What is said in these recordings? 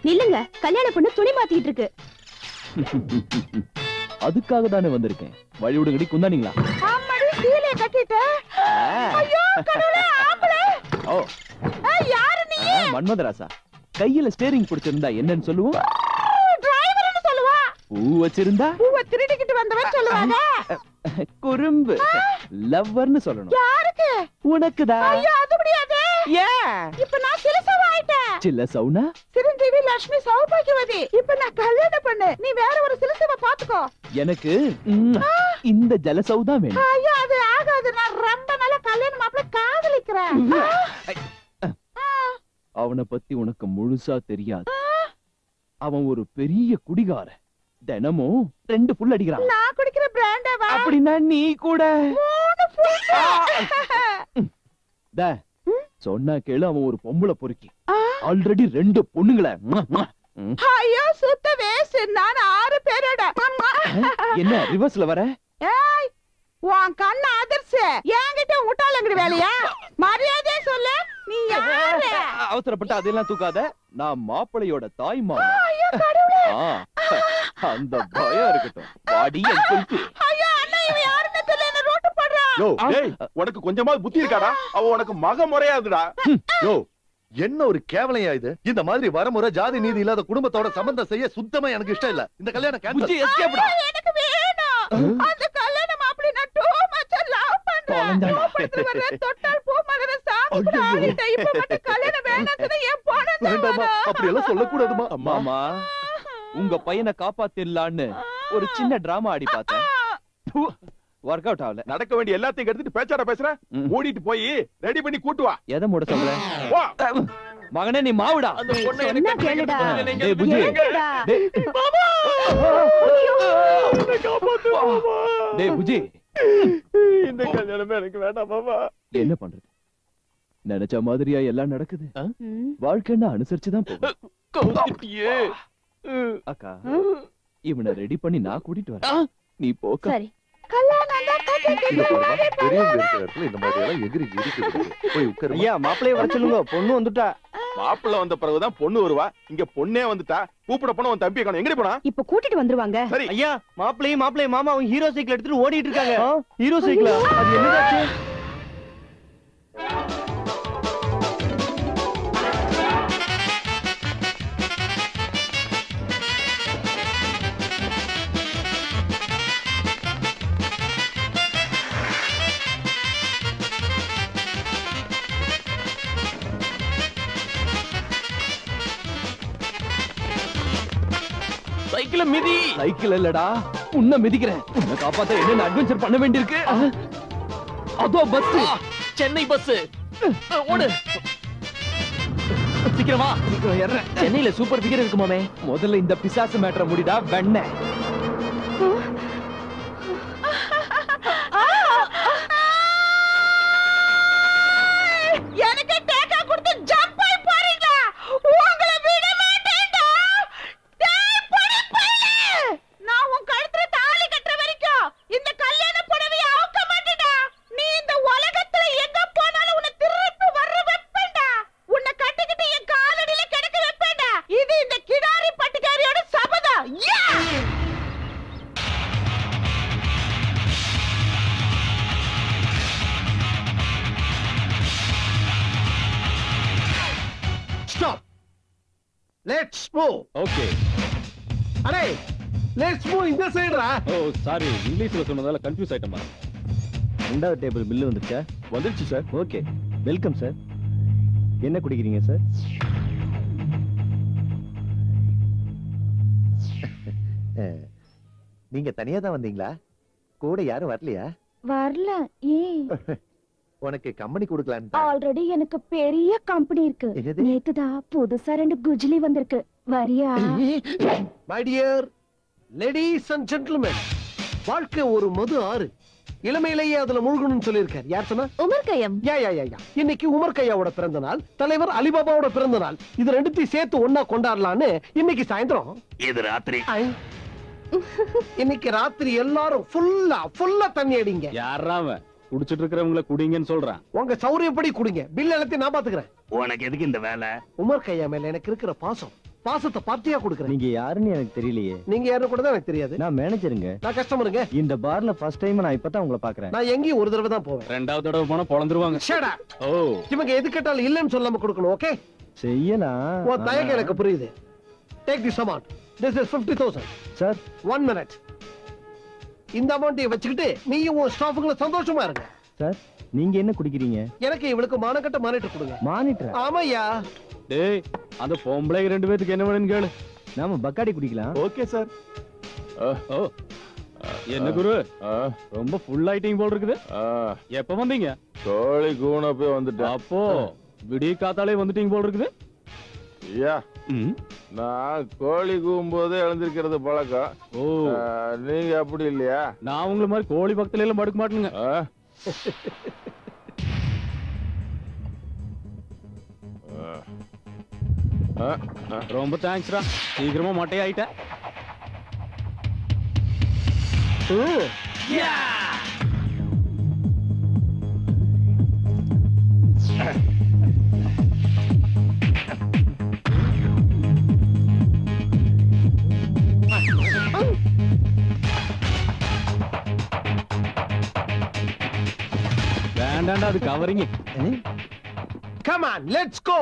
நில்லுங்க கல்யாண பொண்ணு துணி மாத்திட்டு இருக்கு அதுக்காக தானே வந்திருக்கேன் வழி விடுங்கடி குந்தானிங்களா அம்மாடி சீலைய கட்டிட்ட ஐயோ கடவுளே ஆம்பளை ஓ ஏய், யாரு நீ ஆ, மன்மதராசா கையில ஸ்டேரிங் பிடிச்சிருந்தா என்னன்னு சொல்லுவோம் டிரைவர்னு சொல்லுவா பூ வச்சிருந்தா பூவை திருடிக்கிட்டு வந்தவன் சொல்லுவாங்க குறும்பு லவ்வர்னு சொல்லணும் யாருக்கு உனக்குதா ஐயோ அது முடியாது ஏன் இப்ப நான் சிலசவா ஆயிட்டேன் சில்ல சவுனா சிரஞ்சீவி லட்சுமி சௌபாகியவதி இப்ப நான் கல்யாணம் பண்ணு நீ வேற ஒரு சிலசவ பாத்துக்கோ எனக்கு ம், இந்த ஜலசவு தான் வேணும் ஐயோ அது ஆகாது நான் ரொம்ப நாளா கல்யாணம் மாப்பிள்ள காதலிக்கிறேன் அவனை பத்தி உனக்கு முழுசா தெரியாது அவன் ஒரு பெரிய குடிகாரன் தினமும் ரெண்டு புல் அடிக்கிறான் நான் குடிக்கிற பிராண்டாவா அப்படின்னா நீ கூட மூணு புல் டே, சொன்னா கேளு அவன் ஒரு பொம்பளை பொறுக்கி ஆல்ரெடி ரெண்டு பொண்ணுங்கள ம்ம், ம். ஐயோ சுத்த வேஸ்ட் நான் ஆறு பேரோட அம்மா. என்ன ரிவர்ஸ்ல வர ஏய் உன் கண்ணு அதிர்ச்சு என்கிட்ட விட்டாலங்கடி வேலையா மரியாதையா சொல்லு நீ யாரு அவசரப்பட்டு அதெல்லாம் தூக்காத நான் மாப்பிளையோட தாய் மாமா ஐயோ கடவுளே ஆ, அந்த பயம் இருக்கட்டும் பாடி என் குல்பி ஐயோ அண்ணா இவன் யாருன்னு தெரியல என்ன ரோட்டு போடுறான் யோ டேய் உனக்கு கொஞ்சமாவது புத்தி இருக்காடா அவ உனக்கு மக முறையாதுடா யோ என்ன ஒரு கேவலையா இது இந்த மாதிரி வரமுறை ஜாதி நீதி இல்லாத குடும்பத்தோட சம்பந்தம் செய்ய சுத்தமா எனக்கு இஷ்டம் இல்ல இந்த கல்யாணம் புஜ்ஜி கேன்சல் எஸ்கேப்டா எனக்கு வேணும் அந்த கல்யாணம் அப்படி நான் டூ மச்சா லவ் பண்றேன் தொலைஞ்சாடா. லவ் பண்றது வர தொட்டால் பூ மலர சாமி கூட ஐயையோ. ஆடிட்டேன் இப்ப மட்டும் கல்யாணம் வேணாம்னு என் போன வேண்டாமா அப்படி எல்லாம் சொல்லக்கூடாதுமா அம்மா மாமா உங்க பையனை காப்பாத்திடலான்னு ஒரு சின்ன டிராமா ஆடி பார்த்தேன் ஒர்க் அவுட் ஆகல நடக்க வேண்டிய எல்லாத்தையும் எடுத்துட்டு பேச்சாடா பேசுற ம். ஓடிட்டு போய் ரெடி பண்ணி கூட்டு வா எதை மூட சொல்ற வா மகனே நீ மாவுடா அந்த பொண்ணை சொன்னா எனக்கு கேளுடா. டேய் புஜ்ஜி ஏண்டா? டேய் டேய் புஜ்ஜி இந்த கல்யாணமே எனக்கு வேண்டாம் மாமா என்ன பண்றது நினைச்ச மாதிரியா எல்லாம் நடக்குது ம். வாழ்க்கைன்னா அனுசரிச்சுதான் போகும் கவுத்திட்டியே அக்கா இவனை ரெடி பண்ணி நான் கூட்டிட்டு வரேன் நீ போக்க சரி கல்யாணம் தான் கட்டிக்கிட்டு இங்க பாருமா, பெரியவங்க இருக்கிற இடத்துல இந்த மாதிரி எல்லாம் எகிரி குதிக்கிறது போய் உட்காரு ஐயா மாப்பிள்ளைய வர சொல்லுங்க பொண்ணு வந்துட்டா மாப்பிள்ள வந்த பிறகுதான் பொண்ணு வருவா இங்க பொண்ணே வந்துட்டா கூப்பிட போன உன் தம்பி காணும் எங்கடி போனா இப்ப கூட்டிட்டு வந்துருவாங்க சரி ஐயா மாப்பிள்ளையும் மாப்பிள்ளை மாமா அவங்க ஹீரோ சைக்கிள் எடுத்துட்டு ஓடிட்டு இருக்காங்க ஹீரோ சைக்கிளா அது என்னதாச்சு சைக்கிள மிதி சைக்கிள் இல்லடா உன்னை மிதிக்கிறேன் உன்னை காப்பாத்த என்னென்ன அட்வென்ச்சர் பண்ண வேண்டியிருக்கு அதோ பஸ் சென்னை பஸ் ஓடு சீக்கிரமா சீக்கிரம் ஏறேன் சென்னையில சூப்பர் ஃபிகர் இருக்குமாமே முதல்ல இந்த பிசாசு மேட்டரை முடிடா வெண்ண எனக்கு டேக்கா கொடுத்து ஜம்ப் ஆயி போறீங்களா உங்களை விட மாட்டேன்டா டேய் படி பையலே நான் உன் கழுத்துல தாலி கட்டுற வரைக்கும் இந்த கல்யாண புடவைய அவுக்க மாட்டேடா நீ இந்த உலகத்துல எங்க போனாலும் உன்னை திருப்பி வர வைப்பேன்டா உன்னை கட்டிக்கிட்டு என் காலடியில கிடக்க வைப்பேன்டா இது இந்த கிடாரி பட்டிக்காரியோட சபதம் yeah stop let's move okay அடே லெட்ஸ் மூவ் இந்த சைடுடா ஓ சாரி இங்கிலீஷ்ல சொன்னதால கன்ஃபியூஸ் ஆயிட்டமா ரெண்டாவது டேபிள் பில்லு வந்துருச்சா வந்துருச்சு சார் ஓகே வெல்கம் சார் என்ன குடிக்கிறீங்க சார் நீங்க தனியா தான் வந்தீங்களா கூட யாரும் வரலையா வரல ஏன் உனக்கு கம்பெனி கொடுக்கலான்னு ஆல்ரெடி எனக்கு பெரிய கம்பெனி இருக்கு என்னது? நேத்துதான் புதுசா ரெண்டு குஜ்லி வந்திருக்கு வரியா my dear ladies and gentleman வாழ்க்கை ஒரு மது ஆறு இளமையிலேயே அதுல முழுகணும்னு சொல்லியிருக்கார் யார் சொன்னா உமர் கயம் யா யா யா யா இன்னைக்கு உமர் கையாவோட பிறந்த நாள் தலைவர் அலிபாபாவோட பிறந்த நாள் இது ரெண்டுத்தையும் சேர்த்து ஒன்னா கொண்டாடலான்னு இன்னைக்கு சாயந்தரம் இது ராத்திரி ஐ. இன்னைக்கு ராத்திரி எல்லாரும் ஃபுல்லா ஃபுல்லா தண்ணி அடிங்க யாராவ குடிச்சிட்டு இருக்கிறவங்கள குடிங்கன்னு சொல்றான் உங்க சௌரியப்படி குடிங்க பில் எல்லாத்தையும் நான் பாத்துக்கிறேன் உனக்கு எதுக்கு இந்த வேலை உமர் கையா மேல எனக்கு இருக்கிற பாசம் பாசத்தை பார்ட்டியா கொடுக்குறேன் நீங்க யாருன்னு எனக்கு தெரியலையே நீங்க யாரும் கூட தான் எனக்கு தெரியாது நான் மேனேஜருங்க நான் கஸ்டமருங்க இந்த பார்ல ஃபர்ஸ்ட் டைம் நான் இப்பதான் உங்களை பாக்குறேன் நான் எங்கேயும் ஒரு தடவை தான் போவேன் ரெண்டாவது தடவை போனா பொழந்துருவாங்க Shut up. ஓ இவங்க எது கேட்டாலும் இல்லைன்னு சொல்லாம கொடுக்கணும் ஓகே செய்யலாம் உன் தயக்கம் எனக்கு புரியுது take this amount this is fifty thousand sir one minute இந்த அமௌண்ட்டை வச்சுக்கிட்டு நீயும் உன் ஸ்டாஃபுங்களை சந்தோஷமா இருங்க சார் நீங்க என்ன குடிக்கிறீங்க எனக்கு இவளுக்கு மானக்கட்ட மானிட்டர் கொடுங்க மானிட்டர் ஆமாய்யா டேய் அந்த பொம்பளைங்க ரெண்டு பேத்துக்கு என்ன வேணும்னு கேளு நாம பக்காடி குடிக்கலாம் ஓகே சார் ஓ என்ன குரு ரொம்ப ஃபுல் ஐட்டிங் போல் இருக்குது எப்ப வந்தீங்க கோழி கூண போய் வந்துட்டேன் அப்போ விடிய காத்தாலே வந்துட்டீங்க போல் இருக்குது ஐயா ம். நான் கோழி கூவும்போதே எழுந்திருக்கிறது பழக்கம் ஓ ஆ, நீங்க அப்படி இல்லையா நான் உங்களை மாதிரி கோழி பக்கத்துல எல்லாம் படுக்க மாட்டேங்க ஆ? ஆ, ஆ. ரொம்ப தேங்க்ஸ்டா சீக்கிரமா மட்டை ஆயிட்ட ம். வேண்டாண்டா அது கவரிங்க Come on, let's go.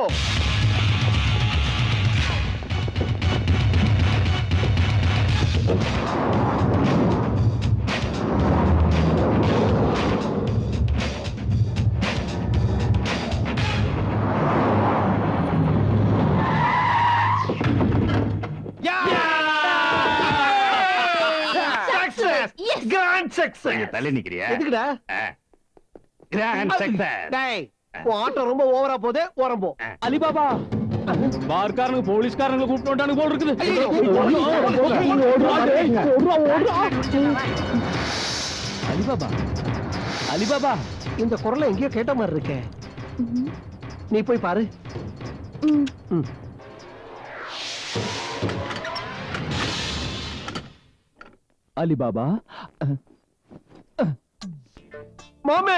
Success! Grand success! தள்ளி நிக்கிறியா எதுக்குடா கிராண்ட் சக்சஸ் டேய் உன் ஆட்டம் ரொம்ப ஓவரா போதே ஓரம் போ அலிபாபா பார்க்காரங்க போலீஸ்காரங்களை கூப்பிட்டு வந்துட்டானுங்க போல் இருக்குது அலிபாபா அலிபாபா இந்த குரலை எங்கேயோ கேட்ட மாதிரி இருக்கே நீ போய் பாரு ம். அலிபாபா மாமே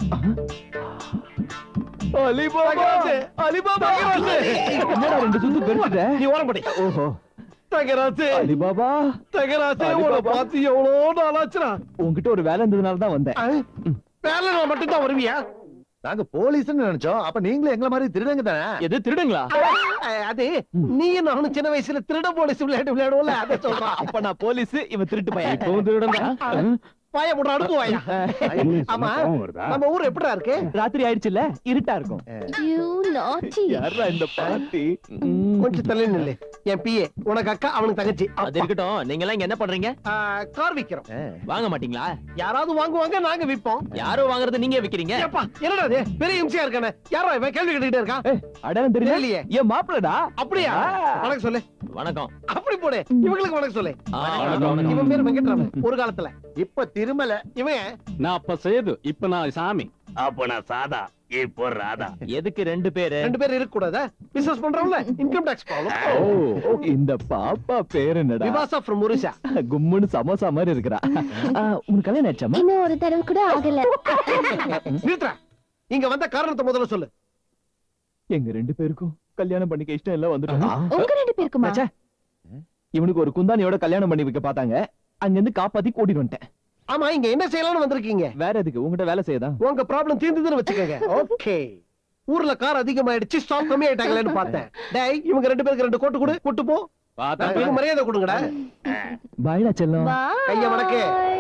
அலிபாபா அலிபாபா என்னடா ரெண்டு சுத்து பெருசுட்ட நீ ஓரம் படி ஓஹோ தகராசு அலிபாபா தகராசு அலி உன பாபா. பார்த்து எவ்வளோ நாளாச்சுடா உன்கிட்ட ஒரு வேலை இருந்ததுனால தான் வந்தேன் ஆ? வேலை நான் மட்டும் தான் வருவியா நாங்க போலீஸ்னு நினைச்சோம் அப்ப நீங்களும் எங்களை மாதிரி திருடங்க தானே எது திருடுங்களா ஆ, அது நீ நானும் சின்ன வயசுல திருட போலீஸ் விளையாட்டு விளையாடுவோம்ல அதை சொல்றான் அப்ப நான் போலீஸ் இவன் திருட்டு பையன் இப்பவும் திருடன் வாய முடுற அடுப்பு வாயா ஆமா நம்ம ஊர் எப்படிடா இருக்கு ராத்திரி ஆயிடுச்சுல்ல இருட்டா இருக்கும் You naughty. யாரா இந்த பாட்டி கொஞ்சம் தள்ளி நில்லு என் பிஏ உனக்கு அக்கா அவனுக்கு தங்கச்சி அது இருக்கட்டும் நீங்க எல்லாம் இங்க என்ன பண்றீங்க ஆ, கார் விக்கிறோம் வாங்க மாட்டீங்களா யாராவது வாங்குவாங்க நாங்க விப்போம் யாரோ வாங்குறது நீங்க விக்கிறீங்க ஏப்பா என்னடா இது பெரிய இம்சையா இருக்கானே யாரா இவன் கேள்வி கேட்டுக்கிட்டே இருக்கான் அடையாளம் தெரியல தெரியலையே. என் மாப்பிளடா அப்படியா வணக்கம் சொல்லு வணக்கம் அப்படி போடு இவங்களுக்கு வணக்கம் சொல்லு ஆ, வணக்கம், வணக்கம். இவன் பேரு வெங்கட்ராமன் ஒரு காலத்துல இப்ப திருமல இவன் நான் அப்ப சேது இப்ப நான் சாமி அப்ப நான் சாதா இப்போ ராதா எதுக்கு ரெண்டு பேரு ரெண்டு பேரும் இருக்க கூடாதா பிசினஸ் பண்றோம்ல இன்கம் டாக்ஸ் ப்ராப்ளம் ஓ இந்த பாப்பா பேர் என்னடா விவாசா ஃப்ரம் ஒரிசா கும்முன்னு சமோசா மாதிரி இருக்கிறா ஆ, உனக்கு கல்யாணம் ஆச்சாமா இன்னும் ஒரு தடவை கூட ஆகல நிறுத்துறா இங்க வந்த காரணத்தை முதல்ல சொல்லு எங்க ரெண்டு பேருக்கும் கல்யாணம் பண்ணிக்க இஷ்டம் எல்லாம் வந்துட்டோம் உங்க ரெண்டு பேருக்குமா ச்சே. இவனுக்கு ஒரு குந்தானியோட கல்யாணம் பண்ணி வைக்க பார்த்தாங்க அங்க இருந்து காப்பாத்தி கூட்டிட்டு வந்துட்டேன் ஆமா இங்க என்ன செய்யலாம்னு வந்திருக்கீங்க வேற எதுக்கு உங்ககிட்ட வேலை செய்யதான் உங்க ப்ராப்ளம் தீர்ந்ததுன்னு வச்சுக்கோங்க ஓகே ஊர்ல கார் அதிகமாயிடுச்சு ஸ்டாக் கம்மி ஆயிட்டாங்களேன்னு பார்த்தேன் டேய் இவங்க ரெண்டு பேருக்கு ரெண்டு கோட்டு கொடு கூட்டு போ இவங்க மரியாதை கொடுங்கடா பாய்டா செல்லம் கைய வணக்கு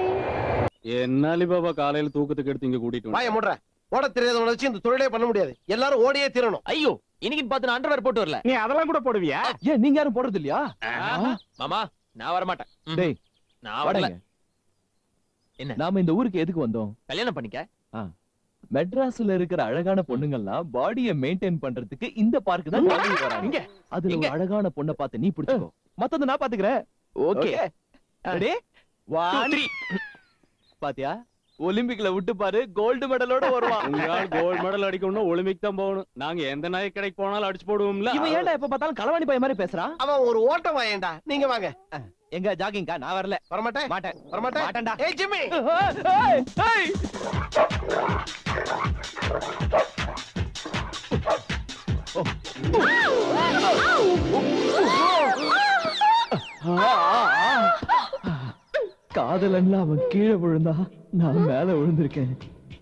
என்ன அலிபாபா காலையில தூக்கத்துக்கு எடுத்து இங்க கூட்டிட்டு வாய முடுற ஓட தெரியாதவன வச்சு இந்த தொழிலே பண்ண முடியாது எல்லாரும் ஓடியே தீரணும் ஐயோ இன்னைக்கு பார்த்து நான் அண்டர்வேர் போட்டு வரல நீ அதெல்லாம் கூட போடுவியா ஏன் நீங்க யாரும் போடுறது இல்லையா மாமா நான் வர மாட்டேன் ம். டேய் நான் வரல வாடங்க என்ன? நாம இந்த ஊருக்கு எதுக்கு வந்தோம் கல்யாணம் பண்ணிக்க மெட்ராஸ்ல இருக்கிற அழகான பொண்ணுங்கள்லாம் பாடிய மெயின்டைன் பண்றதுக்கு இந்த பார்க் தான் கிளம்பி வராங்க இங்க. அதுல இங்க. ஒரு அழகான பொண்ணை பார்த்து நீ பிடிச்சுக்கோ மத்தத நான் பாத்துக்கிறேன் ஓகே ரெடி ஒன் பாத்தியா ஒலிம்பிக்ல விட்டு பாரு கோல்டு மெடலோட வருவான் உங்களால் கோல்ட் மெடல் அடிக்கணும்னா ஒலிம்பிக் தான் போகணும் நாங்க எந்த நாய் கடைக்கு போனாலும் அடிச்சு போடுவோம்ல இவன் ஏன்டா எப்ப பார்த்தாலும் களவாணி பையன் மாதிரி பேசுறான் அவன் ஒரு ஓட்டம் வாயேண்டா நீங்க வாங்க எங்க ஜாகிங்கா நான் வரல வரமாட்டேன் மாட்டேன் வரமாட்டேன் மாட்டேன்டா. ஏய் ஜிம்மி ஏய், ஏய், ஏய். காதலன்ல அவன் கீழே விழுந்தா நான் மேல விழுந்திருக்கேன்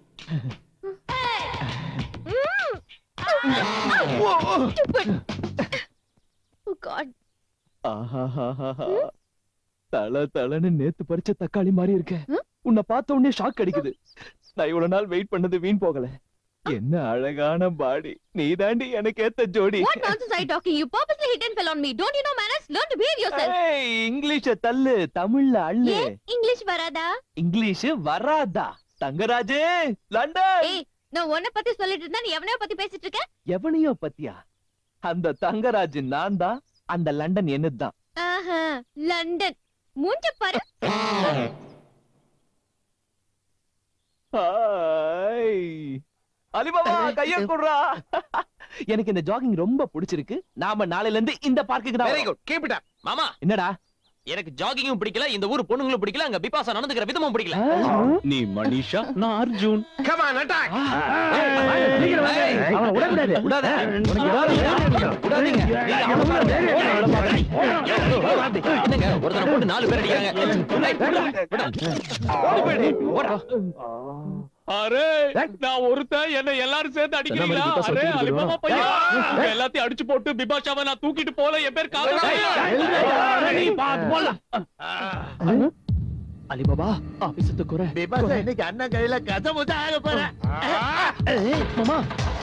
Oh God. ஆஹாஹாஹாஹா. தல தலன்னு நேத்து பறிச்ச தக்காளி மாதிரி இருக்க உன்னை பார்த்த உடனே ஷாக் அடிக்குது நான் இவ்வளவு நாள் வெயிட் பண்ணது வீண் போகல என்ன அழகான பாடி நீ தாண்டி எனக்கு ஏத்த ஜோடி What nonsense are you talking? You purposely hit and fell on me. Don't you know manners? Learn to behave yourself. ஏய், இங்கிலீஷ தள்ளு தமிழ்ல அள்ளு ஏன் இங்கிலீஷ் வராதா இங்கிலீஷ் வராதா தங்கராஜு லண்டன் ஏய் நான் உன்னை பத்தி சொல்லிட்டு இருந்தா நீ எவனையோ பத்தி பேசிட்டு இருக்க எவனையோ பத்தியா அந்த தங்கராஜ் நான் தான் அந்த லண்டன் என்னதுதான் ஆஹா லண்டன் மூஞ்ச பாரு ஹாய். அலிபாபா கைய குடுறா எனக்கு இந்த ஜாகிங் ரொம்ப பிடிச்சிருக்கு நாம நாளையில இருந்து இந்த பார்க்குக்கு தான் வெரி வரோம். குட் கீப் இட் அப் மாமா என்னடா எனக்கு ஜாகிங்கும் பிடிக்கல இந்த ஊர் பொண்ணுங்களும் பிடிக்கல அங்க பிபாசா நடந்துக்கிற விதமும் பிடிக்கல நீ மனிஷா நான் அர்ஜுன் கம் ஆன் அட்டாக் அவனை விடக்கூடாது. விடாத. உனக்கு ஏதாவது விடாதீங்க. என்னங்க ஒருத்தனை போட்டு நாலு பேர் அடிக்கிறாங்க ஏய், விடு, விடு. அரே நான் ஒருத்தன் என்ன எல்லாரும் சேர்ந்து அடிக்கிறீங்களா சொன்ன மாதிரி அரே விட்டா அலிபாபா சொல்லிட்டு பையன் உங்க எல்லாத்தையும் அடிச்சு போட்டு பிபாஷாவை நான் தூக்கிட்டு போல என் பேர் காதல் அலிபாபா ஆபீசத்து குறை இன்னைக்கு அண்ணன் கையில கதை முத ஆக போற மாமா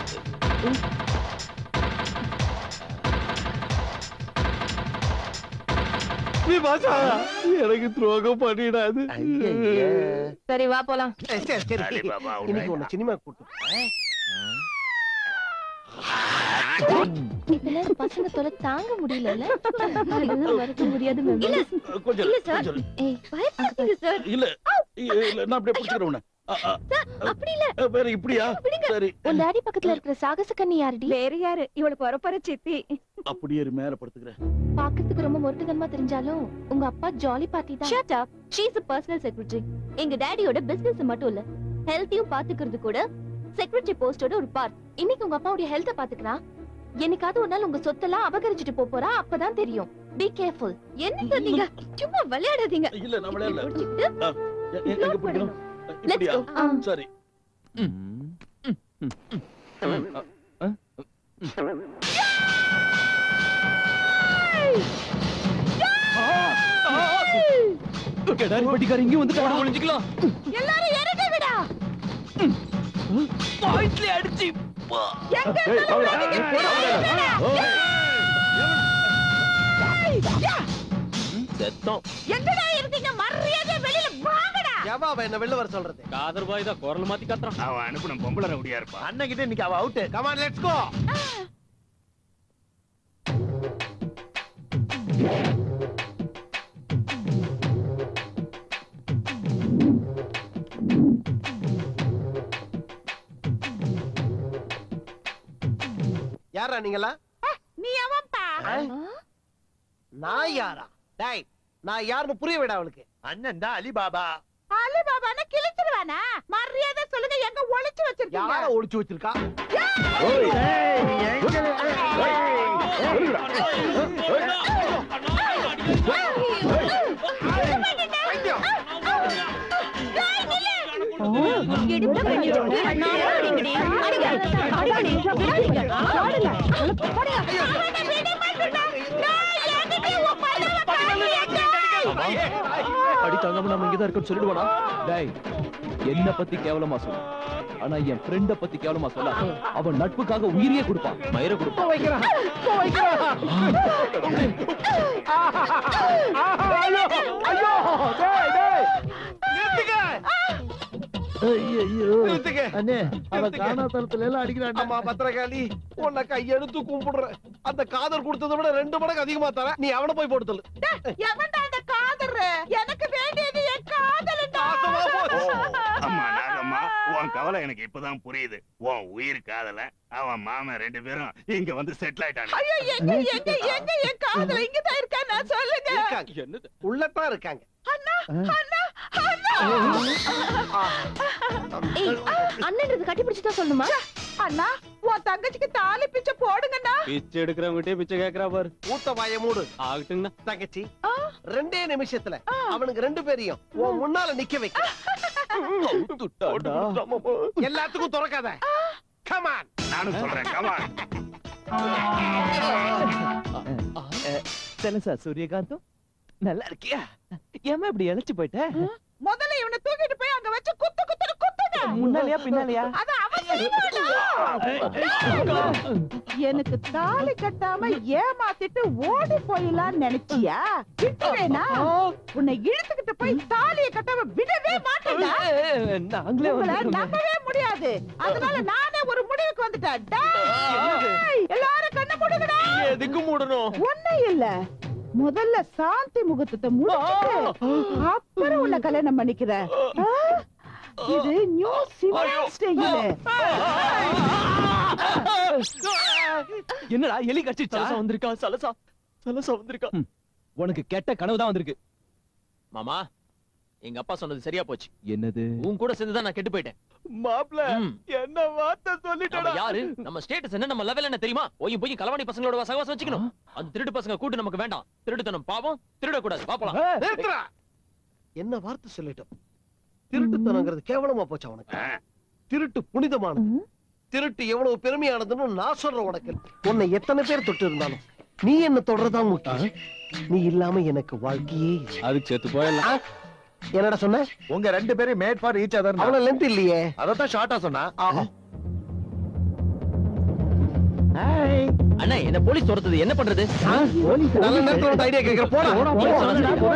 எனக்கு துரோகம் பண்ணிடாது சரி வா போலாம் சரி சரி இன்னைக்கு உன்னை சினிமா கூட்டு இதுல பசங்க தொலை தாங்க முடியலல்ல அதுதான் மறக்க முடியாது மேம் இல்ல கொஞ்சம் இல்ல சார் ஏய் பயப்படாதீங்க சார் இல்ல இல்ல நான் அப்படியே பிடிச்சுக்கிறேன் உன்னை அ, அ, அப்படி இல்ல அ, வேற இப்படியா சரி உன் டாடி பக்கத்துல இருக்கிற சாகச கண்ணி யாருடி வேற யாரு இவளுக்கு வரப்போற சித்தி அப்படியே இரு, மேல படுத்துக்கிறேன் பாக்கிறதுக்கு ரொம்ப முரட்டுத்தனமா தெரிஞ்சாலும் உங்க அப்பா ஜாலி பார்ட்டி தான் shut up she is a personal secretary எங்க டாடியோட பிசினஸ் மட்டும் இல்ல ஹெல்த்தையும் பாத்துக்கிறது கூட செக்ரட்டரி போஸ்டோட ஒரு பார்ட் இன்னைக்கு உங்க அப்பாவுடைய ஹெல்த்த பாத்துக்கிறான் என்னைக்காவது ஒரு நாள் உங்க சொத்தெல்லாம் அபகரிச்சுட்டு போப் போறா அப்பதான் தெரியும் பி கேர்ஃபுல் என்ன நீங்க சும்மா விளையாடாதீங்க இல்ல நம்மளே இல்ல பிடிச்சிக்கிட்டு எ- எ- எங்க பிடிக்கணும் let's இப்படியா go ஆ. சரி கெடாரி பட்டிக்கார இங்க வந்து போட ஒளிஞ்சுக்கலாம் எல்லாரும் இறங்க விடா பாயிண்ட்ல அடிச்சு எங்க இருந்தாலும் விடாதீங்க. செத்தோம் எங்கடா இருந்தீங்க மரியாதை வெளியில வாங்கடா எவா அவ என்ன வெளில வர சொல்றது காதர் பாய் தான் குரல் மாத்தி கத்துறான் அவன் அனுப்பின பொம்பளை ரவுடியா இருப்பான் அண்ணன் கிட்ட இன்னைக்கு அவ out come on let's go யாரா நீங்களா நீ அவன்பா நான் யாரா டேய் நான் யாருன்னு புரிய விட அவளுக்கு அண்ணன் தான் அலிபாபா அலி பாபான கிழிச்சிருவானா மரியாதை சொல்லுங்க எங்க ஒளிச்சு வச்சிருக்கீங்க யார ஒளிச்சு வச்சிருக்கா எடுப்பு பண்ணி விட்டு நான் அடிங்கடி அடிங்க அடிங்கடி விடாதீங்க ஆடுங்க போடுங்க அடி தங்காம நம்ம இங்கதான் இருக்கோம்னு சொல்லிடுவானா டேய் என்ன பத்தி கேவலமா சொல்லு ஆனா என் ஃப்ரெண்ட பத்தி கேவலமா சொல்ல அவன் நட்புக்காக உயிரியே கொடுப்பான் மயிரை கொடுப்பான் அண்ணே அவ காணாத்தலத்துல எல்லாம் அடிக்கிறான் அம்மா பத்திரகாளி உன்னை கையெடுத்து கும்பிடுறேன் அந்த காதல் கொடுத்ததை விட ரெண்டு மடங்கு அதிகமா தர நீ அவனை போய் போட்டு தள்ளு எவன்டா அந்த காதல் எனக்கு வேண்டியது என் காதலண்டா நாசமா போச்சு. அம்மா நாகம்மா உன் கவலை எனக்கு இப்பதான் புரியுது உன் உயிர் காதல அவன் மாமன் ரெண்டு பேரும் இங்க வந்து செட்டில் ஆயிட்டாங்க ஐயோ எங்க எங்க எங்க என் காதல இங்கதான் இருக்கா நான் சொல்லுங்க இருக்காங்க உள்ளதான் இருக்காங்க அண்ணா அண்ணா அண்ணா ஏய் அண்ணன்றது கட்டி பிடிச்சு தான் சொல்லணுமா அண்ணா உன் தங்கச்சிக்கு தாலி பிச்சை போடுங்கண்ணா பிச்சை எடுக்கிறவங்கிட்டே பிச்சை கேக்குறா பாரு மூத்த வாய மூடு ஆகட்டுங்கண்ணா தங்கச்சி ரெண்டே நிமிஷத்துல அவனுக்கு ரெண்டு பேரையும் உன் முன்னால நிக்க வைக்க எல்லாத்துக்கும் திறக்காத கமான் நானும் சொல்றேன் கமான் செலசா சூரியகாந்தம் நல்லா இருக்கியா ஏமா இப்படி இழைச்சு போயிட்ட முதல்ல இவனை தூக்கிட்டு போய் அங்க வச்சு குத்து குத்துன்னு குத்துங்க முன்னாலயா பின்னாலயா அது அவசியமாடா. எனக்கு தாலி கட்டாம ஏமாத்திட்டு ஓடி போயிடலாம்னு நினைச்சியா விட்டுவேனா உன்னை இழுத்துக்கிட்டு போய் தாலியை கட்டாம விடவே மாட்டேன்டா நாங்களே உங்களை வந்துட்டோங்க. நம்பவே முடியாது அதனால நானே ஒரு முடிவுக்கு வந்துட்டேன் டேய், எல்லாரும் கண்ண மூடுங்கடா எதுக்கு மூடணும் ஒண்ணு இல்ல முதல்ல சாந்தி முகூர்த்தத்தை முடிச்சிட்டு அப்புறம் உன்னை கல்யாணம் பண்ணிக்கிறேன் ஆ? இது நியூ சிவன் ஸ்டைல் என்னடா எலி கடிச்சிச்சா சலசா வந்திருக்கா சலசா சலசா வந்திருக்கா உனக்கு கெட்ட கனவு தான் வந்திருக்கு மாமா எங்க அப்பா சொன்னது சரியா போச்சு என்னது உன் கூட சேர்ந்து தான் நான் கெட்டு போயிட்டேன் மாப்ள ம். என்ன வார்த்தை நம்ம சொல்லிட்டடா யாரு நம்ம ஸ்டேட்டஸ் என்ன நம்ம லெவல் என்ன தெரியுமா போய் போய் களவாணி பசங்களோட சகவாசம் வச்சுக்கணும் அந்த திருட்டு பசங்க கூட்டு நமக்கு வேண்டாம் திருட்டுத்தனம் பாவம் திருடக்கூடாது பாப்பலாம் நிறுத்துறா. என்ன வார்த்தை சொல்லிட்டோம் திருட்டுத்தனங்கிறது கேவலமா போச்சு அவனுக்கு திருட்டு புனிதமானது திருட்டு எவ்வளவு பெருமையானதுன்னு நான் சொல்றேன் உனக்கு உன்னை எத்தனை பேர் தொட்டு இருந்தாலும் நீ என்ன தொடர்தான் முக்கியம் நீ இல்லாம எனக்கு வாழ்க்கையே இல்லை. அதுக்கு செத்து போயிடலாம் ஆ? என்னடா சொன்ன உங்க ரெண்டு பேரும் மேட் ஃபார் ஈச் அதர் அவ்வளவு லென்த் இல்லையே அதத்தான் ஷார்ட்டா சொன்னா அண்ணா என்ன போலீஸ் துரத்துது என்ன பண்றது நல்ல நேரத்துல வந்து ஐடியா கேக்குற போடா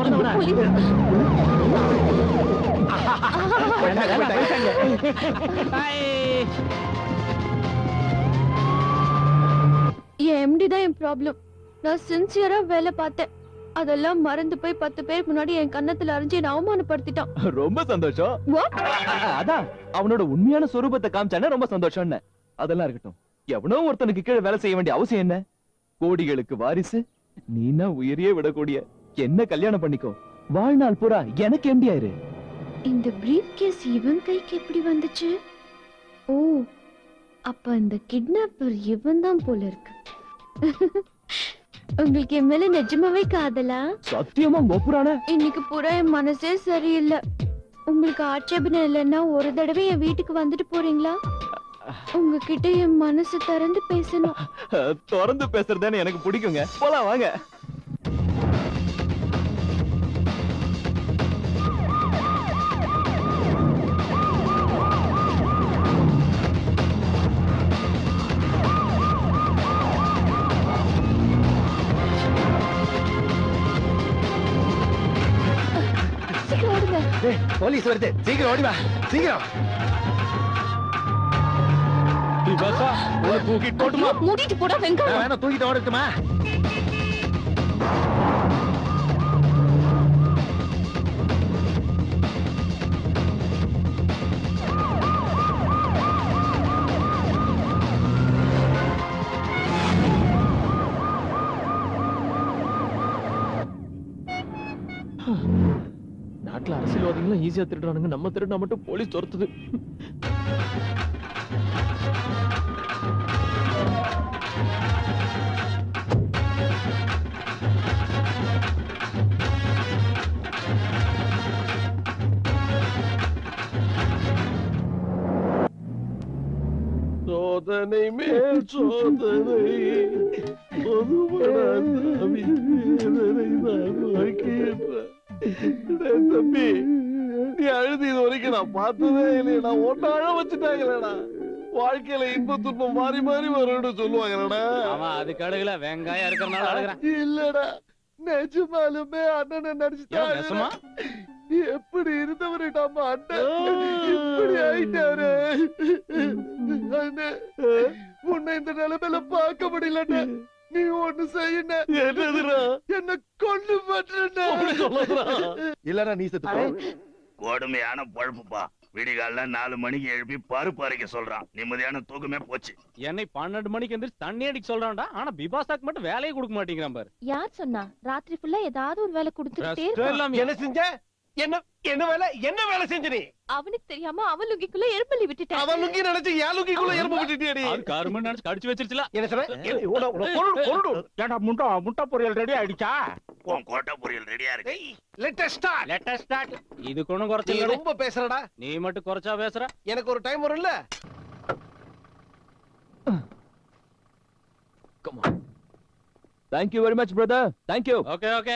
என் எம்டி தான் என் ப்ராப்ளம் நான் சின்சியரா வேலை பார்த்தேன் அதெல்லாம் மறந்து போய் பத்து பேருக்கு முன்னாடி என் கன்னத்துல அரைஞ்சு என்ன அவமானப்படுத்திட்டான் ரொம்ப சந்தோஷம் What? அ- அதான் அவனோட உண்மையான சொரூபத்தை காமிச்சானே ரொம்ப சந்தோஷம் அதெல்லாம் இருக்கட்டும் எவனோ ஒருத்தனுக்கு கீழே வேலை செய்ய வேண்டிய அவசியம் என்ன கோடிகளுக்கு வாரிசு நீனா உயிரையே விடக்கூடிய என்ன கல்யாணம் பண்ணிக்கோ வாழ்நாள் பூரா எனக்கு எம்டி ஆயிரு இந்த பிரீஃப் கேஸ் இவன் கைக்கு எப்படி வந்துச்சு ஓ அப்ப இந்த கிட்னாப்பர் இவன் தான் போல இருக்கு உங்களுக்கு என் மேல நிஜமாவே காதலா சத்தியமா ஒப்புறான இன்னைக்கு பூரா என் மனசே சரியில்லை உங்களுக்கு ஆட்சேபனை இல்லைன்னா ஒரு தடவை என் வீட்டுக்கு வந்துட்டு போறீங்களா உங்ககிட்ட என் மனசு திறந்து பேசணும் திறந்து பேசுறதுன்னு எனக்கு பிடிக்குங்க போலாம் வாங்க சீக்கிரம் ஓடுங்க போலீஸ் வருது சீக்கிரம் ஓடி வா சீக்கிரம் விபாசா உன்னை தூக்கிட்டு போட்டுமா மூடிட்டு போடா வெங்காயம் வேணா தூக்கிட்டு ஓடட்டுமா நாட்டுல அரசியல்வாதிகளும் ஈஸியா திருடுறானுங்க நம்ம திருடினா மட்டும் போலீஸ் துரத்துது சோதனை மேல் சோதனை பொதுவனாதாவி வேதனை தான் வாழ்க்கை என்றார். டேய் தம்பி நீ அழுது இது வரைக்கும் நான் பார்த்ததே இல்லையடா ஒன்ன அழ வச்சுட்டாங்களேடா வாழ்க்கையில இன்ப துன்பம் மாறி மாறி வரும்னு சொல்லுவாங்கடா அவன் அது கடுகுல வெங்காயம் இருக்கிறனால அழுகுறான் இல்லடா நிஜமாலுமே அண்ணனை ஏன் நடிச்சுட்டாங்க நெசமா? எப்படி இருந்தவரு நம்ம அண்ணன் இப்படி ஆயிட்டாரு அண்ணே, உன்னை இந்த நிலைமையில பார்க்க முடியல நீ ஒண்ணு செய்யணும் என்னதுடா என்ன கொண்டு பண்றா இல்லடா நீ செத்து போ. கொடுமையான பொழப்புப்பா விடிகால நாலு மணிக்கு எழுப்பி பருப்பு அரைக்க சொல்றான் நிம்மதியான தூக்கமே போச்சு என்னை பன்னெண்டு மணிக்கு எந்திரிச்சு தண்ணி அடிக்க சொல்றான்டா ஆனா பிபாசாக்கு மட்டும் வேலையை கொடுக்க மாட்டேங்கிறான் பாரு யார் சொன்னா ராத்திரி ஃபுல்லா ஏதாவது ஒரு வேலை கொடுத்துட்டே ரெஸ்ட் இல்லாம என்ன செஞ்ச என்ன என்ன வேலை என்ன வேலை செஞ்ச நீ அவனுக்கு தெரியாம அவன் லுங்கிக்குள்ள எருப்பள்ளி விட்டுட்டேன் அவன் லுங்கி நினைச்சு என் லுங்கிக்குள்ள எறும்பு விட்டுட்டியடி அது கருமன்னு நினைச்சு கடிச்சு வச்சிருச்சுல என்ன சொன்ன என்ன, உன்னை- உன்னை கொன்னு- கொன்னுடு. ஏண்டா முட்டை முட்டை பொரியல் ரெடி ஆயிடுச்சா உன் கோட்டை பொரியல் ரெடியா இருக்கு ஏய், let us start. Latest start இதுக்கு ஒண்ணும் நீ குறைச்சல ரொம்ப பேசுறடா நீ மட்டும் குறைச்சா பேசுற எனக்கு ஒரு டைம் வரும்ல thank you very much brother thank you okay okay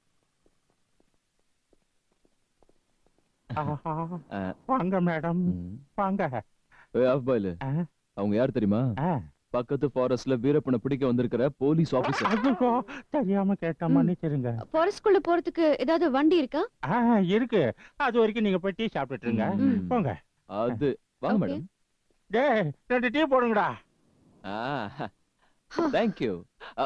வாங்க மேடம் வாங்க பாயில ஆ. அவங்க யார் தெரியுமா ஆ. பக்கத்து ஃபாரஸ்ட்ல வீரப்பனை பிடிக்க வந்திருக்கிற போலீஸ் ஆபீசர் ஐயோ தெரியாம கேட்ட மன்னிச்சிருங்க ஃபாரஸ்ட்குள்ள போறதுக்கு ஏதாவது வண்டி இருக்கா ஆ, இருக்கு அது வரைக்கும் நீங்க போய் டீ சாப்பிட்டுட்டு இருங்க ம். போங்க அது வாங்க Okay. மேடம் டேய் ரெண்டு டீ போடுங்கடா தேங்க் யூ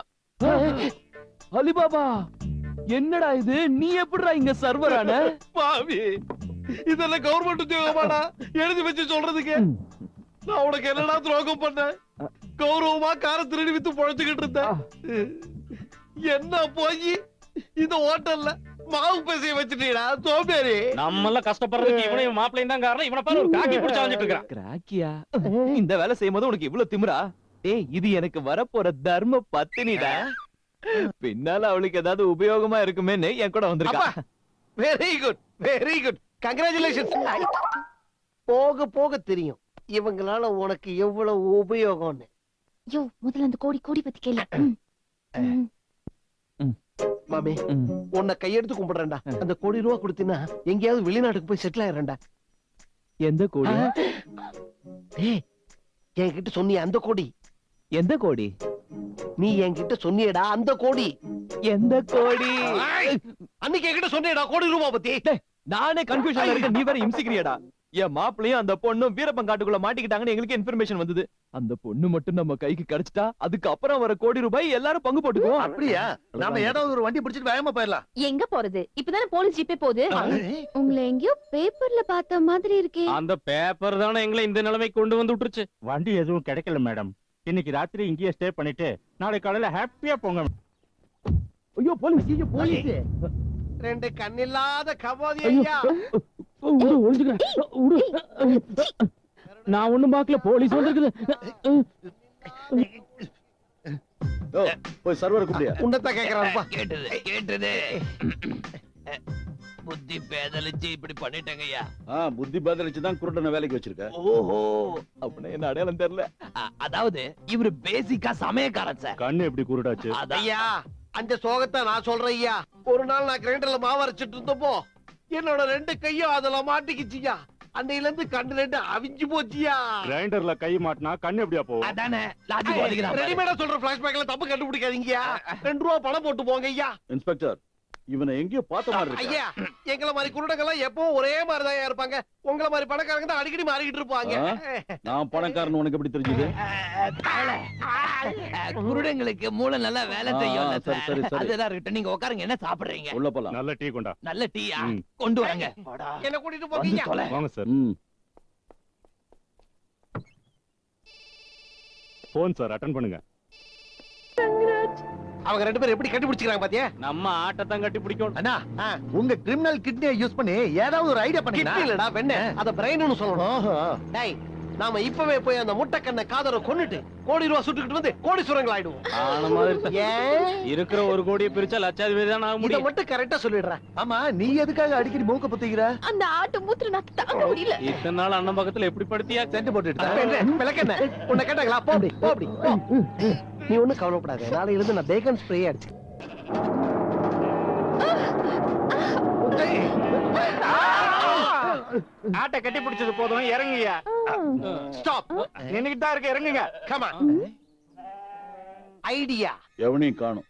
அலிபாபா என்னடா இது நீ எப்படிடா இங்க சர்வரான பாவி இதெல்லாம் கவர்மெண்ட் உத்தியோகமாடா எழுதி வச்சு சொல்றதுக்கு நான் உனக்கு என்னடா துரோகம் பண்ணேன் கௌரவமா கார திருடி வித்து பொழைச்சுக்கிட்டு இருந்தேன் என்ன போய் இந்த ஹோட்டல்ல மாவு பேசிய வச்சுட்டீடா சோம்பேறி நம்ம எல்லாம் கஷ்டப்படுறதுக்கு இவனையும் மாப்பிளையும் தான் காரணம் இவனை பாரு ஒரு காக்கி பிடிச்சு அலைஞ்சிட்டு இருக்கிறான் கிராக்கியா இந்த வேலை செய்யும் போது உனக்கு இவ்வளவு திமிரா ஏய் இது எனக்கு வரப்போற தர்ம பத்தினிடா பின்னால அவளுக்கு ஏதாவது உபயோகமா இருக்குமேன்னு என் கூட வந்திருக்கா very good very good congratulation போக போக தெரியும் இவங்களால உனக்கு எவ்வளவு உபயோகம்னு யோ முதல்ல அந்த கோடி கோடி பத்தி கேளு ம். ம். மாமி ம். உன்னை கையெடுத்து கும்பிடுறேன்டா அந்த கோடி ரூபா கொடுத்தீங்கன்னா எங்கேயாவது வெளிநாட்டுக்கு போய் செட்டில் ஆயிடுறேன்டா எந்த கோடி ஏய் என்கிட்ட சொன்னியே அந்த கோடி எந்த கோடி நீ என்கிட்ட சொன்னியேடா அந்த கோடி எந்த கோடி அன்னைக்கு என்கிட்ட சொன்னியேடா கோடி ரூபா பத்தி நானே கன்ஃபியூஷன்ல இருக்க நீ வேற இம்சிக்கிறியடா என் மாப்பிளையும் அந்த பொண்ணும் வீரப்பன் காட்டுக்குள்ள மாட்டிக்கிட்டாங்கன்னு எங்களுக்கு இன்ஃபர்மேஷன் வந்தது அந்த பொண்ணு மட்டும் நம்ம கைக்கு கிடைச்சிட்டா அதுக்கு அப்புறம் வர கோடி ரூபாய் எல்லாரும் பங்கு போட்டுக்குவோம் அப்படியா நாம ஏதாவது ஒரு வண்டி பிடிச்சிட்டு வேகமா போயிடலாம் எங்க போறது இப்பதானே போலீஸ் ஜீப்பே போகுது உங்களை எங்கேயோ பேப்பர்ல பார்த்த மாதிரி இருக்கே அந்த பேப்பர் தானே எங்களை இந்த நிலைமைக்கு கொண்டு வந்து விட்டுருச்சு வண்டி எதுவும் கிடைக்கல மேடம் இன்னைக்கு ராத்திரி இங்கேயே ஸ்டே பண்ணிட்டு நாளைக்கு காலையில ஹாப்பியா போங்க ஐயோ போலீஸ் ஐயோ போலீஸ் ரெண்டு கண்ணில்லாத கபாதி ஐயோ. ஐயா விடு ஒளிஞ்சுக்கிறேன் விடு நான் ஒண்ணும் பார்க்கல போலீஸ் வந்திருக்குது போய் சர்வரை கூப்பிடியா உன்னதான் கேக்குறாருப்பா கேட்டது கேட்டது புத்தி பேதலிச்சு இப்படி பண்ணிட்டேங்கய்யா புத்தி பதிலச்சு தான் குருடனை வேலைக்கு வச்சிருக்க ஓஹோ அப்படின்னா என்ன அடையாளம் தெரியல அ- அதாவது இவரு பேசிக்கா சமயக்காரன் சார் கண்ணு எப்படி குருடாச்சு அதான் ஐயா அந்த சோகத்தை நான் சொல்றேன் ஐயா ஒரு நாள் நான் கிரைண்டர்ல மாவு அரைச்சிட்டு இருந்தப்போ என்னோட ரெண்டு கையும் அதுல மாட்டிக்கிச்சுயா அன்னையில இருந்து கண்ணு ரெண்டு அவிஞ்சு போச்சியா கிரைண்டர்ல கை மாட்டினா கண்ணு எப்படியா போகும் அதானே லாஜிக் ஒதுக்குறான் பாரு. ரெடிமேடா சொல்ற பிளாஷ்பேக்ல தப்பு கண்டுபிடிக்காதீங்கயா ரெண்டு ரூபா பணம் போட்டு போங்க ஐயா இன்ஸ்பெக்டர் இவனை எங்கேயோ பார்த்த மாதிரி இருக்கு ஐயா எங்களை மாதிரி குருடங்கெல்லாம் எப்பவும் ஒரே மாதிரி தான் இருப்பாங்க உங்களை மாதிரி பணக்காரங்க தான் அடிக்கடி மாறிக்கிட்டு இருப்பாங்க நான் பணக்காரன் உனக்கு எப்படி தெரிஞ்சது அ, குருடங்களுக்கு மூளை நல்லா வேலை ஆ, செய்யும் சரி, சரி, சரி. அதெல்லாம் இருக்கட்டும் நீங்க உட்காருங்க என்ன சாப்பிடுறீங்க உள்ள போலாம் நல்ல டீ கொண்டா நல்ல டீயா ம். கொண்டு வரங்க என்ன கூட்டிட்டு வந்து போங்க தொலை. வாங்க சார் ம் போன் சார் அட்டன் பண்ணுங்க அவங்க ரெண்டு பேரும் எப்படி கண்டுபிடிச்சிக்கிறாங்க பாத்தியா நம்ம ஆட்டத்தான் கட்டி பிடிக்கும் அண்ணா உங்க கிரிமினல் கிட்னியை யூஸ் பண்ணி ஏதாவது ஒரு ஐடியா கிட்னி பண்ணுங்க இல்லடா வெண்ண அத பிரெயின்னு சொல்லணும் டேய் நாம இப்பவே போய் அந்த முட்டைக்கண்ண காதரை கொன்னுட்டு கோடி ரூபா சுட்டுக்கிட்டு வந்து கோடீஸ்வரங்கள் ஆயிடுவோம் ஆன மாதிரி தான். ஏன் இருக்கிற ஒரு கோடியை பிரிச்சா லட்சாதிபதி தான் ஆக இத முடியும் மட்டும் கரெக்டா சொல்லிடுறேன் ஆமா நீ எதுக்காக அடிக்கடி மூக்க புத்திக்கிற அந்த ஆட்டு மூத்திர நான் தாங்க முடியல இத்தனை நாள் அண்ணன் பக்கத்துல எப்படி படுத்தியா சென்ட் போட்டுட்டு அப்ப என்ன, விளக்கெண்ண உன்னை கேட்டாங்களா போ அப்படி போ அப்படி போ. நீ ஒண்ணும் கவலைப்படாத நாளையில இருந்து நான் பேகன் ஸ்ப்ரே அடிச்சு ஆட்டை கட்டி பிடிச்சது போதும் இறங்குங்க ஸ்டாப் நின்னுக்கிட்டு தான் இருக்க இறங்குங்க கமா ஐடியா எவனையும் காணும்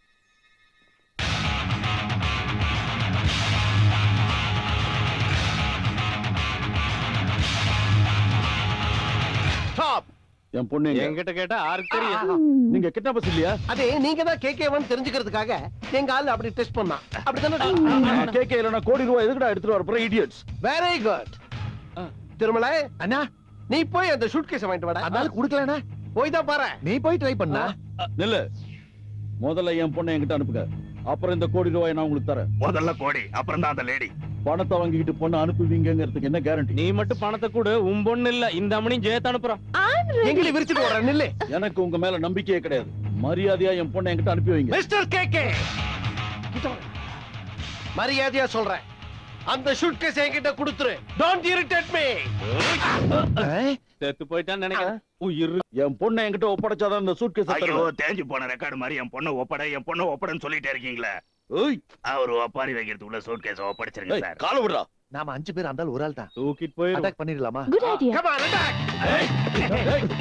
ஸ்டாப் என் பொண்ணு எங்க? என்கிட்ட கேட்டா யாருக்கு தெரியும் நீங்க கிட்னாப்பர்ஸ் இல்லையா அதே நீங்க தான் கேக்கேவன் தெரிஞ்சுக்கிறதுக்காக எங்க ஆளு அப்படி டெஸ்ட் பண்ணான் அப்படித்தானே கேட்க இல்லைன்னா கோடி ரூபாய் எதுக்குடா எடுத்துட்டு வர போற இடியட்ஸ் வெரி குட் திருமலை அண்ணா நீ போய் அந்த ஷூட் கேஸ் வாங்கிட்டு வாடா அதனால குடுக்கலண்ணா போய் தான் பாரு நீ போய் ட்ரை பண்ணா நில்லு முதல்ல என் பொண்ணை என்கிட்ட அனுப்புங்க அப்புறம் இந்த கோடி ரூபாய் நான் உங்களுக்கு தரேன் முதல்ல கோடி அப்புறம் தான் அந்த லேடி பணத்தை வாங்கிக்கிட்டு பொண்ணு அனுப்புவீங்கிறதுக்கு என்ன கேரண்டி நீ மட்டும் பணத்தை கொடு உன் பொண்ணு இல்ல இந்த அம்மனையும் ஜெயத்த அனுப்புறான் எங்களை விரிச்சிட்டு வர நில்லு எனக்கு உங்க மேல நம்பிக்கையே கிடையாது மரியாதையா என் பொண்ணை என்கிட்ட அனுப்பி வைங்க மிஸ்டர் கேகே மரியாதையா சொல்றேன் அந்த ஷூட்கேஸ் என்கிட்ட கொடுத்துரு டோன்ட் இரிட்டேட் மீ செத்து போயிட்டான்னு நினைக்கிறேன் உயிர் என் பொண்ணை என்கிட்ட ஒப்படைச்சாதான் இந்த சூட்கேஸ் ஐயோ தேஞ்சு போன ரெக்கார்டு மாதிரி என் பொண்ணை ஒப்படை என் பொண்ணை ஒப்படைன்னு சொல்லிட்டே இருக்கீங்களே ஏய் அவர் ஒப்பாரி வைக்கிறதுக்குள்ள சூட் கேஸ் ஒப்படைச்சிருங்க ஏய், சார் காலை விடுறா நாம அஞ்சு பேர் அந்த ஒரு ஆள் தான் தூக்கிட்டு போயிரும் அட்டாக் பண்ணிடலாமா good idea come on attack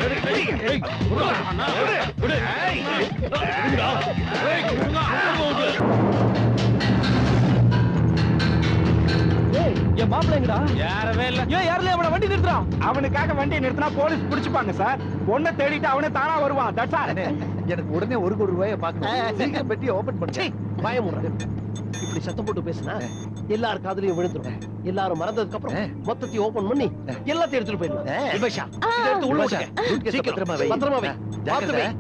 என் மாப்பிள்ள எங்கடா யாரவே இல்ல ஏன் யாரில அவன வண்டி நிறுத்துறான் அவனுக்காக வண்டியை நிறுத்தினா போலீஸ் பிடிச்சுப்பாங்க சார் பொண்ணை தேடிட்டு அவனே தானா வருவான் தட்ஸ் ஆல் அண்ணே, எனக்கு உடனே ஒரு கோடி ரூபாய பாக்கணும் சீக்கிரம் பெட்டியை ஓபன் பண்ணுங்க பயமுற இப்படி சத்தம் போட்டு பேசினா எல்லார் காதுலயும் விழுந்துரும் எல்லாரும் மறந்ததுக்கு அப்புறம் மொத்தத்தையும் ஓபன் பண்ணி எல்லாத்தையும் எடுத்துட்டு போயிடலாம் விபஷா இதை எடுத்து உள்ள வச்சுக்க சூட்கேஸை சீக்கிரம் பத்திரமா வை. பத்திரமா வை ஜாக்கிரதை. பார்த்து வை